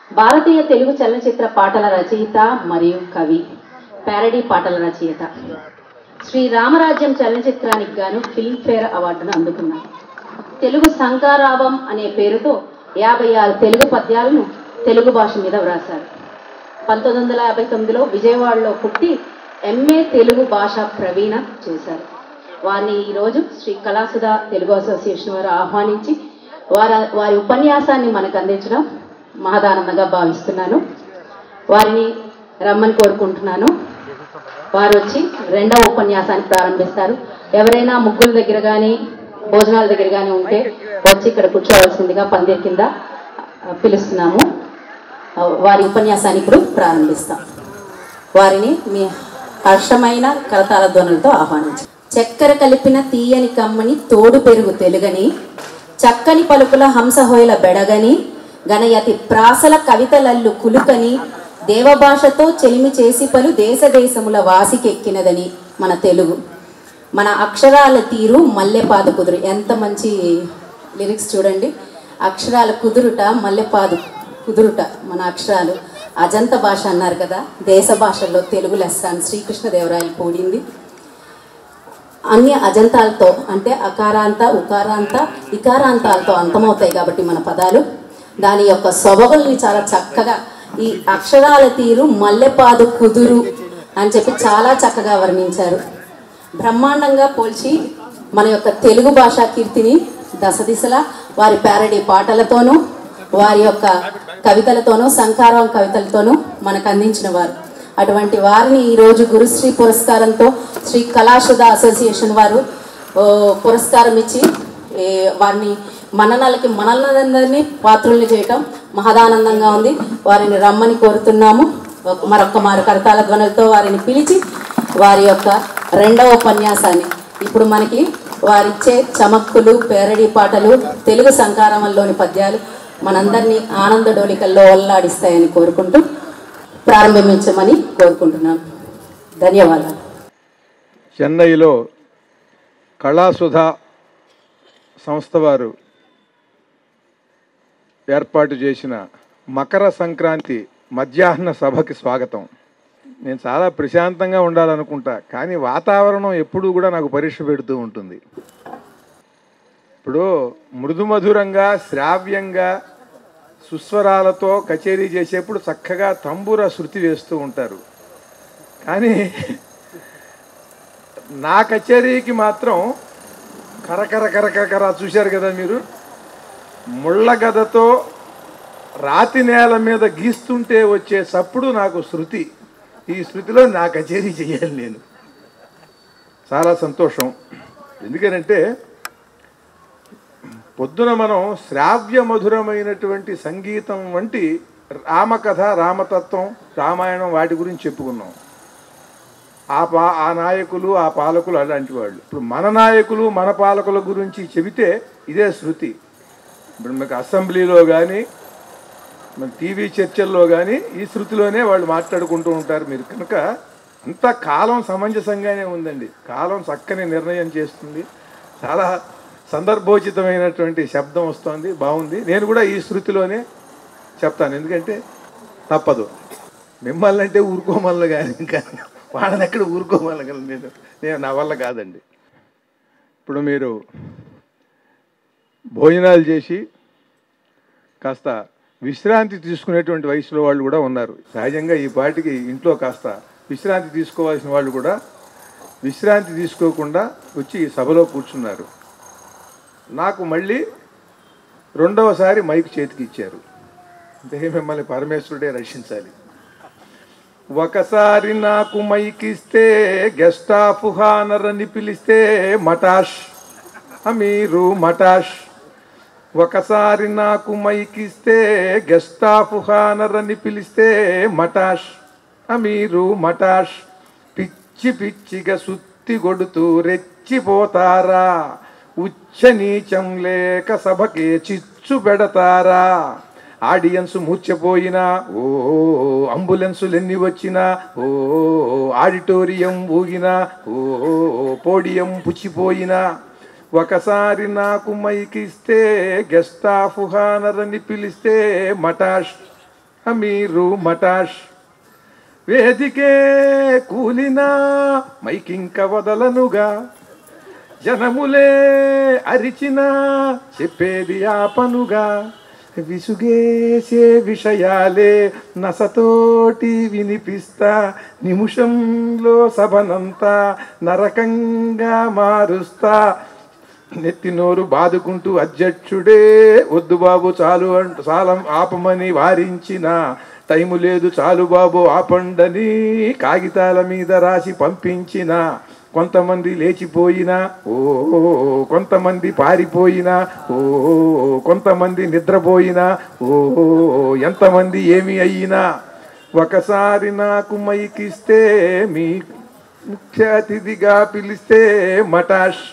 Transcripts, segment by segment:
భారతీయ తెలుగు చలనచిత్ర పాటల రచయిత మరియు కవి ప్యారడీ పాటల రచయిత శ్రీ రామరాజ్యం చలనచిత్రానికి గాను ఫిల్మ్ఫేర్ అవార్డును అందుకున్నారు తెలుగు సంకారావం అనే పేరుతో యాభై ఆరు తెలుగు పద్యాలను తెలుగు భాష మీద వ్రాశారు పంతొమ్మిది వందల యాభై తొమ్మిదిలో విజయవాడలో పుట్టి ఎంఏ తెలుగు భాష ప్రవీణ చేశారు వారిని ఈరోజు శ్రీ కళాసుధ తెలుగు అసోసియేషన్ వారు ఆహ్వానించి వారి వారి ఉపన్యాసాన్ని మనకు అందించడం మహదానందంగా భావిస్తున్నాను వారిని రమ్మని కోరుకుంటున్నాను వారు వచ్చి రెండవ ఉపన్యాసాన్ని ప్రారంభిస్తారు ఎవరైనా ముగ్గుల దగ్గర కానీ భోజనాల దగ్గర కానీ ఉంటే వచ్చి ఇక్కడ కూర్చోవలసిందిగా పందిరి కింద ఆ, పిలుస్తున్నాము ఆ, వారి ఉపన్యాసాన్ని ఇప్పుడు ప్రారంభిస్తాం వారిని మీ హర్షమైన కరతాళ ధ్వనులతో ఆహ్వానించారు చక్కెర కలిపిన తీయని కమ్మని తోడు పెరుగు తెలుగని చక్కని పలుకుల హంసహోయల బెడగని గణయతి ప్రాసల కవితలల్లు కులుకని దేవభాషతో చెలిమి చేసి పలు దేశ దేశముల వాసికెక్కినదని మన తెలుగు మన అక్షరాల తీరు మల్లెపాదు కుదురు ఎంత మంచి లిరిక్స్ చూడండి అక్షరాల కుదురుట మల్లెపాదు కుదురుట మన అక్షరాలు అజంత భాష అన్నారు కదా దేశ భాషల్లో తెలుగు లెస్స అని శ్రీకృష్ణదేవరాయలు కూడింది అన్ని అజంతాలతో అంటే అకారాంత ఉకారాంత ఇకారాంతాలతో అంతమవుతాయి కాబట్టి మన పదాలు దాని యొక్క సొబగుల్ని చాలా చక్కగా ఈ అక్షరాల తీరు మల్లెపాదు కుదురు అని చెప్పి చాలా చక్కగా వర్ణించారు బ్రహ్మాండంగా పోల్చి మన యొక్క తెలుగు భాషా కీర్తిని దశ దిశలా వారి ప్యారడీ పాటలతోనూ వారి యొక్క కవితలతోనూ సంకారం కవితలతోనూ మనకు అందించిన వారు అటువంటి వారిని ఈరోజు గురుశ్రీ పురస్కారంతో శ్రీ కళాశుధ అసోసియేషన్ వారు ఓ, పురస్కారం ఇచ్చి ఏ, వారిని మననలకి మనలందరినీ పాత్రుల్ని చేయటం మహదానందంగా ఉంది వారిని రమ్మని కోరుతున్నాము ఒక- మరొక్క మారు కరతాల ధ్వనులతో వారిని పిలిచి వారి యొక్క రెండవ ఉపన్యాసాన్ని ఇప్పుడు మనకి వారిచ్చే చమక్కులు పేరడి పాటలు తెలుగు సంకారమంలోని పద్యాలు మనందరినీ ఆనంద డోలికల్లో ఒల్లాడిస్తాయని కోరుకుంటూ ప్రారంభించమని కోరుకుంటున్నాను ధన్యవాదాలు చెన్నైలో కళాసుధ సంస్థ వారు ఏర్పాటు చేసిన మకర సంక్రాంతి మధ్యాహ్న సభకి స్వాగతం నేను చాలా ప్రశాంతంగా ఉండాలనుకుంటా కానీ వాతావరణం ఎప్పుడూ కూడా నాకు పరీక్ష పెడుతూ ఉంటుంది ఇప్పుడు మృదుమధురంగా శ్రావ్యంగా సుస్వరాలతో కచేరీ చేసేప్పుడు చక్కగా తంబుర శృతి వేస్తూ ఉంటారు కానీ నా కచేరీకి మాత్రం కరకర కరకర చూశారు కదా మీరు ముళ్ళ గదతో రాతి నేల మీద గీస్తుంటే వచ్చే సప్పుడు నాకు శృతి ఈ శృతిలో నా కచేరీ చేయాలి నేను చాలా సంతోషం ఎందుకనంటే పొద్దున మనం శ్రావ్య మధురమైనటువంటి సంగీతం వంటి రామకథ రామతత్వం రామాయణం వాటి గురించి చెప్పుకున్నాం ఆ పా ఆ నాయకులు ఆ పాలకులు అలాంటి వాళ్ళు ఇప్పుడు మన నాయకులు మన పాలకుల గురించి చెబితే ఇదే శృతి ఇప్పుడు మీకు అసెంబ్లీలో కానీ మన టీవీ చర్చల్లో కానీ ఈ శృతిలోనే వాళ్ళు మాట్లాడుకుంటూ ఉంటారు మీరు కనుక అంత కాలం సమంజసంగానే ఉందండి కాలం చక్కని నిర్ణయం చేస్తుంది చాలా సందర్భోచితమైనటువంటి శబ్దం వస్తుంది బాగుంది నేను కూడా ఈ శృతిలోనే చెప్తాను ఎందుకంటే తప్పదు మిమ్మల్ని అంటే ఊరుకోమల్ల కానీ ఇంకా వాళ్ళని ఎక్కడ ఊరుకోమల్లగలను నేను నేను నా వల్ల కాదండి ఇప్పుడు మీరు భోజనాలు చేసి కాస్త విశ్రాంతి తీసుకునేటువంటి వయసులో వాళ్ళు కూడా ఉన్నారు సహజంగా ఈ పాటికి ఇంట్లో కాస్త విశ్రాంతి తీసుకోవాల్సిన వాళ్ళు కూడా విశ్రాంతి తీసుకోకుండా వచ్చి ఈ సభలో కూర్చున్నారు నాకు మళ్ళీ రెండవసారి మైక్ చేతికి ఇచ్చారు అంటే మిమ్మల్ని పరమేశ్వరుడే రక్షించాలి ఒకసారి నాకు మైక్ ఇస్తే గెస్ట్ ఆఫ్ హానర్ అని పిలిస్తే మటాష్ ఆ మీరు మటాష్ ఒకసారి నాకు మైక్ ఇస్తే గెస్ట్ ఆఫ్ హానర్ అని పిలిస్తే మటాష్ ఆ మీరు మటాష్ పిచ్చి పిచ్చిగా సుత్తి కొడుతూ రెచ్చిపోతారా ఉచ్చ నీచం లేక సభకే చిచ్చు పెడతారా ఆడియన్స్ మూర్చపోయినా ఓ అంబులెన్సులు ఎన్ని వచ్చినా ఓ ఆడిటోరియం ఊగినా ఓ పోడియం పుచ్చిపోయినా ఒకసారి నాకు మైకిస్తే గెస్ట్ ఆఫ్ హానర్ అని పిలిస్తే మటాష్ మీరు మటాష్ వేదికే కూలినా మైకింక వదలనుగా జనములే అరిచినా చెప్పేది ఆపనుగా విసుగేసే విషయాలే నసతోటి వినిపిస్తా నిమిషంలో సభనంతా నరకంగా మారుస్తా నెత్తి నోరు బాదుకుంటూ అధ్యక్షుడే వద్దు బాబు చాలు అంటూ సాలం ఆపమని వారించిన టైము లేదు చాలు బాబు ఆపండని కాగితాల మీద రాసి పంపించిన కొంతమంది లేచిపోయినా ఓ కొంతమంది పారిపోయినా ఓ కొంతమంది నిద్రపోయినా ఓ ఎంతమంది ఏమి అయినా ఒకసారి నాకు మైకిస్తే మీ ముఖ్య అతిథిగా పిలిస్తే మటాష్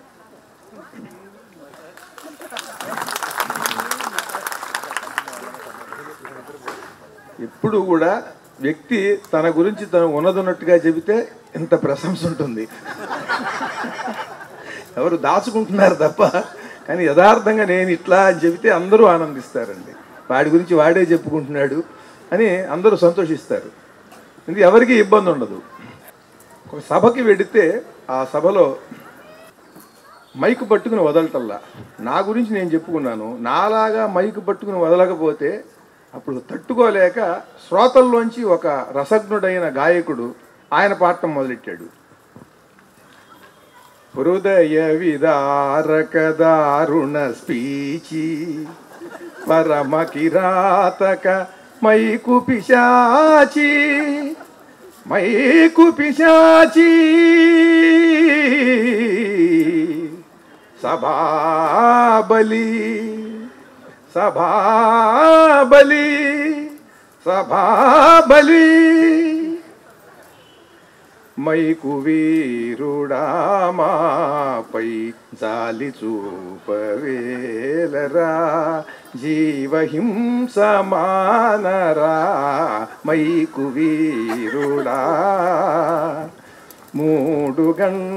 ఎప్పుడు కూడా వ్యక్తి తన గురించి తను ఉన్నదన్నట్టుగా చెబితే ఇంత ప్రశంస ఉంటుంది ఎవరు దాచుకుంటున్నారు తప్ప కానీ యథార్థంగా నేను ఇట్లా అని చెబితే అందరూ ఆనందిస్తారండి వాడి గురించి వాడే చెప్పుకుంటున్నాడు అని అందరూ సంతోషిస్తారు ఇది ఎవరికి ఇబ్బంది ఉండదు ఒక సభకి వెడితే ఆ సభలో మైకు పట్టుకుని వదలటల్లా నా గురించి నేను చెప్పుకున్నాను నాలాగా మైకు పట్టుకుని వదలకపోతే అప్పుడు తట్టుకోలేక శ్రోతల్లోంచి ఒక రసజ్ఞుడైన గాయకుడు ఆయన పాడటం మొదలెట్టాడు హృదయ విదారక దారుణ స్పీచి పరమ కిరాతక మైకు పిశాచి మైకు పిశాచి సభాబలి సభాబలి సభాబలి మైకు వీరుడామాపై జాలి చూపవేలరా జీవహింస మానరా మైకు వీరుడా మూడు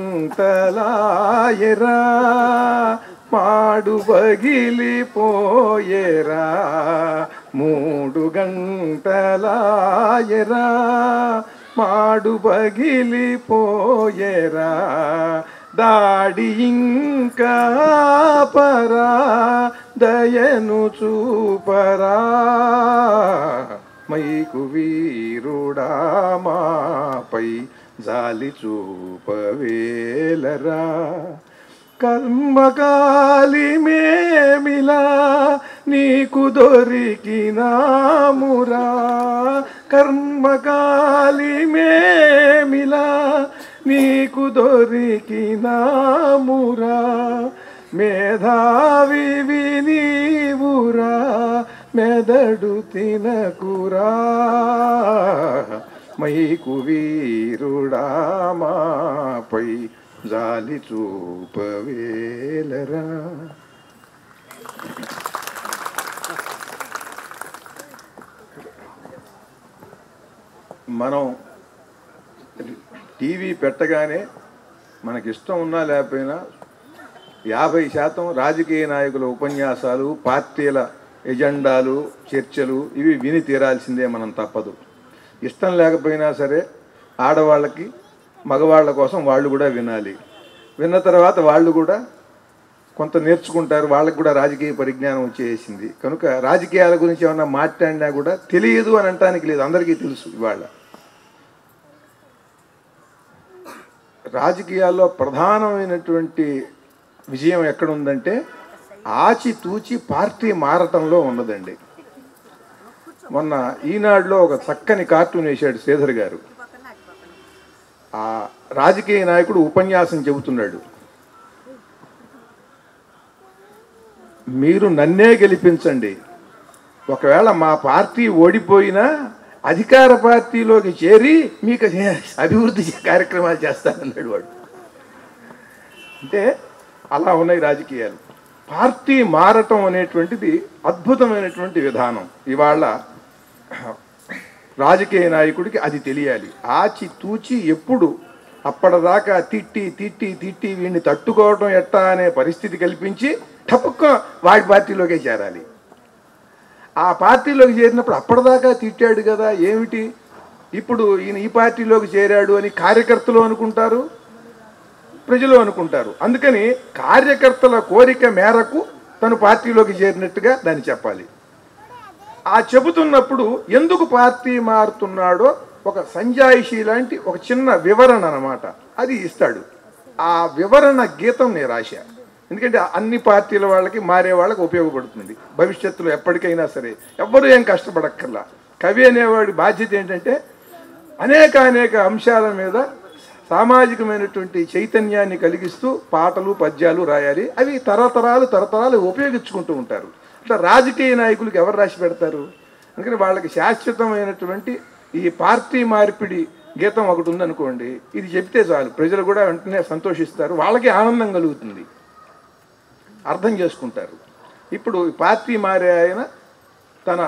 గంటలాయరా మాడు పగిలిపోయేరా మూడు గంటలాయరా మాడు పగిలిపోయేరా దాడి ఇంకా పరా దయను చూపరా మైకు వీరుడా మాపై జాలి చూపవేలరా కర్మకాలి మేమిలా నీకు దొరికినామురా కర్మకాలి మేమిలా నీకు దొరికినామురా మేధావి నీవురా మెదడు తినకురా మైకు వీరుడా మాపై జాలి చూపవేలరా మనం టీవీ పెట్టగానే మనకి ఇష్టం ఉన్నా లేకపోయినా యాభై శాతం రాజకీయ నాయకుల ఉపన్యాసాలు పార్టీల ఎజెండాలు చర్చలు ఇవి విని తీరాల్సిందే మనం తప్పదు ఇష్టం లేకపోయినా సరే ఆడవాళ్ళకి మగవాళ్ళ కోసం వాళ్ళు కూడా వినాలి విన్న తర్వాత వాళ్ళు కూడా కొంత నేర్చుకుంటారు వాళ్ళకి కూడా రాజకీయ పరిజ్ఞానం వచ్చేసింది కనుక రాజకీయాల గురించి ఏమన్నా మాట్లాడినా కూడా తెలియదు అని అనటానికి లేదు అందరికీ తెలుసు ఇవాళ రాజకీయాల్లో ప్రధానమైనటువంటి విజయం ఎక్కడుందంటే ఆచితూచి పార్టీ మారటంలో ఉన్నదండి మొన్న ఈనాడులో ఒక చక్కని కార్టూన్ వేశాడు శ్రీధర్ గారు ఆ రాజకీయ నాయకుడు ఉపన్యాసం చెబుతున్నాడు మీరు నన్నే గెలిపించండి ఒకవేళ మా పార్టీ ఓడిపోయినా అధికార పార్టీలోకి చేరి మీకు అభివృద్ధి కార్యక్రమాలు చేస్తానన్నాడు వాడు అంటే అలా ఉన్నాయి రాజకీయాలు పార్టీ మారటం అనేటువంటిది అద్భుతమైనటువంటి విధానం ఇవాళ రాజకీయ నాయకుడికి అది తెలియాలి ఆచి తూచి ఎప్పుడు అప్పటిదాకా తిట్టి తిట్టి తిట్టి వీడిని తట్టుకోవడం ఎట్టా అనే పరిస్థితి కల్పించి టపుక్క వాడి పార్టీలోకే చేరాలి ఆ పార్టీలోకి చేరినప్పుడు అప్పటిదాకా తిట్టాడు కదా ఏమిటి ఇప్పుడు ఈయన ఈ పార్టీలోకి చేరాడు అని కార్యకర్తలు అనుకుంటారు ప్రజలు అనుకుంటారు అందుకని కార్యకర్తల కోరిక మేరకు తను పార్టీలోకి చేరినట్టుగా దాన్ని చెప్పాలి ఆ చెబుతున్నప్పుడు ఎందుకు పార్టీ మారుతున్నాడో ఒక సంజాయిషి లాంటి ఒక చిన్న వివరణ అన్నమాట అది ఇస్తాడు ఆ వివరణ గీతం నేను రాశా ఎందుకంటే అన్ని పార్టీల వాళ్ళకి మారే వాళ్ళకి ఉపయోగపడుతుంది భవిష్యత్తులో ఎప్పటికైనా సరే ఎవ్వరూ ఏం కష్టపడక్కర్లా కవి అనేవాడి బాధ్యత ఏంటంటే అనేక అనేక అంశాల మీద సామాజికమైనటువంటి చైతన్యాన్ని కలిగిస్తూ పాటలు పద్యాలు రాయాలి అవి తరతరాలు తరతరాలు ఉపయోగించుకుంటూ ఉంటారు అట్లా రాజకీయ నాయకులకు ఎవరు రాసి పెడతారు అందుకని వాళ్ళకి శాశ్వతమైనటువంటి ఈ పార్టీ మార్పిడి గీతం ఒకటి ఉందనుకోండి ఇది చెప్తే చాలు ప్రజలు కూడా వెంటనే సంతోషిస్తారు వాళ్ళకి ఆనందం కలుగుతుంది అర్థం చేసుకుంటారు ఇప్పుడు ఈ పార్టీ మారే ఆయన తన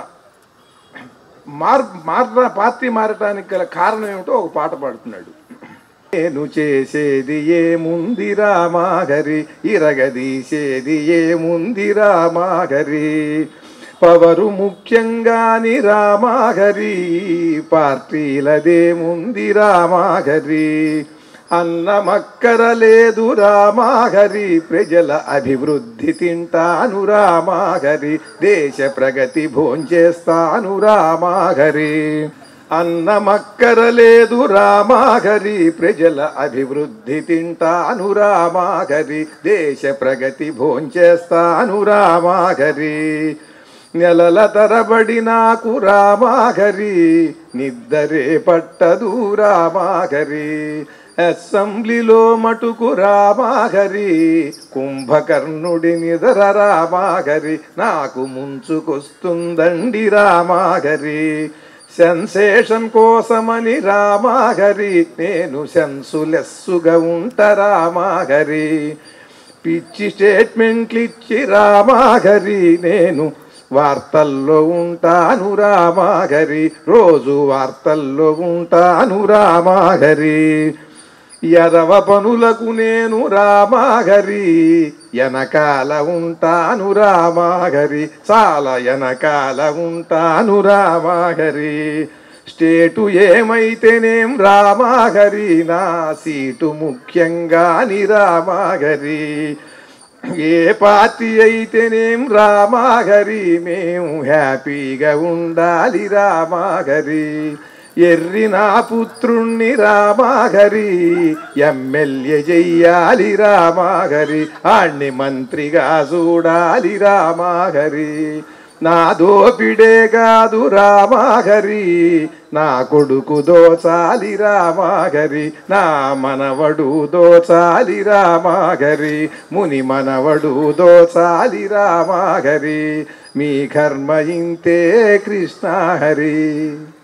మార్ మార పార్టీ మారటానికి గల కారణం ఏమిటో ఒక పాట పాడుతున్నాడు నేను చేసేది ఏముంది రామాగరి ఇరగదీసేది ఏముంది రామాగరి పవరు ముఖ్యంగాని రామాగరి పార్టీలదేముంది రామాగరి అన్నమక్కరలేదు రామాగరి ప్రజల అభివృద్ధి తింటాను రామాగరి దేశ ప్రగతి భోంచేస్తాను రామాగరి అన్నమక్కరలేదు రామాగరి ప్రజల అభివృద్ధి తింటాను రామాగరి దేశ ప్రగతి భోంచేస్తాను రామాగరి నెలల తరబడి నాకు రామాగరి నిద్దరే పట్టదు రామాగరి అసెంబ్లీలో మటుకు రామాగరి కుంభకర్ణుడి నిదర రామాగరి నాకు ముంచుకొస్తుందండి రామాగరి సెన్సేషన్ కోసమని రామాగరి నేను సెన్సులెస్సుగా ఉంట రామాగరి పిచ్చి స్టేట్మెంట్లు ఇచ్చి రామాగరి నేను వార్తల్లో ఉంటాను రామాగరి రోజు వార్తల్లో ఉంటాను రామాగరి ఎదవ పనులకు నేను రామాగరి వెనకాల ఉంటాను రామాగరి చాలా వెనకాల ఉంటాను రామాగరి స్టేటు ఏమైతేనేం రామాగరి నా సీటు ముఖ్యంగాని రామాగరి ఏ పార్టీ అయితేనేం రామాగరి మేము హ్యాపీగా ఉండాలి రామాగరి ఎర్రి నా పుత్రుణ్ణి రామాగరి ఎమ్మెల్యే చెయ్యాలి రామాగరి ఆణ్ణి మంత్రిగా చూడాలి రామాగరి నా దోపిడే కాదు రామాగరి నా కొడుకు దోచాలి రామాగరి నా మనవడు దోచాలి రామాగరి ముని మనవడు దోచాలి రామాగరి మీ కర్మ ఇంతే కృష్ణ హరి